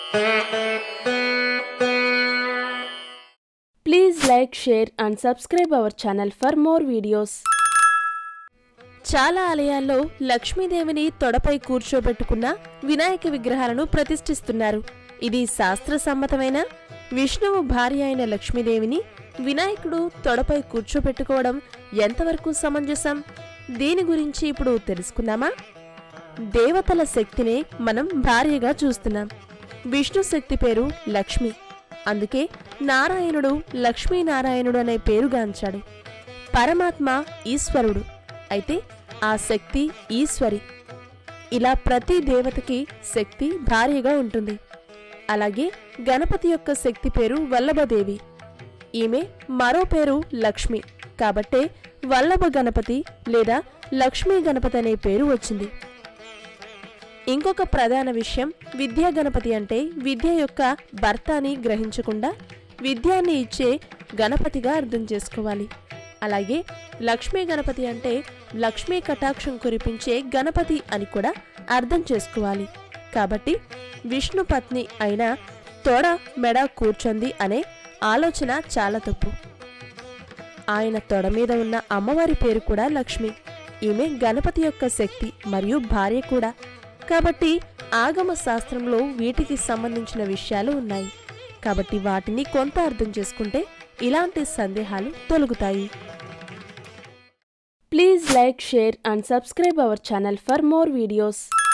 Please like, share and subscribe our channel for more videos. చాలా ఆలయాల్లో లక్ష్మీదేవిని తొడపై కూర్చోబెట్టుకున్న వినాయక విగ్రహాలను ప్రతిష్ఠిస్తున్నారు ఇది శాస్త్ర సమ్మతమైన విష్ణువు భార్య అయిన లక్ష్మీదేవిని వినాయకుడు తొడపై కూర్చోబెట్టుకోవడం ఎంతవరకు సమంజసం దీని గురించి ఇప్పుడు తెలుసుకుందామా దేవతల శక్తినే మనం భార్యగా చూస్తున్నాం విష్ణు శక్తి పేరు లక్ష్మి అందుకే నారాయణుడు లక్ష్మీనారాయణుడు అనే పేరుగాంచాడు పరమాత్మ ఈశ్వరుడు అయితే ఆ శక్తి ఈశ్వరి ఇలా ప్రతి దేవతకి శక్తి భార్యగా ఉంటుంది అలాగే గణపతి యొక్క శక్తి పేరు వల్లభదేవి ఈమె మరో పేరు లక్ష్మి కాబట్టే వల్లభ గణపతి లేదా లక్ష్మీ గణపతి అనే పేరు వచ్చింది ఇంకొక ప్రధాన విషయం విద్యా గణపతి అంటే విద్య యొక్క భర్త అని గ్రహించకుండా విద్యాన్ని ఇచ్చే గణపతిగా అర్థం చేసుకోవాలి అలాగే లక్ష్మీ గణపతి అంటే లక్ష్మీ కటాక్షం కురిపించే గణపతి అని కూడా అర్థం చేసుకోవాలి కాబట్టి విష్ణు పత్ని అయిన తొడ మెడ కూర్చొంది అనే ఆలోచన చాలా తప్పు ఆయన తొడ మీద ఉన్న అమ్మవారి పేరు కూడా లక్ష్మి ఈమె గణపతి యొక్క శక్తి మరియు భార్య కూడా కాబట్టి ఆగమ శాస్త్రంలో వీటికి సంబంధించిన విషయాలు ఉన్నాయి కాబట్టి వాటిని కొంత అర్థం చేసుకుంటే ఇలాంటి సందేహాలు తొలగుతాయి please like share and subscribe our channel for more videos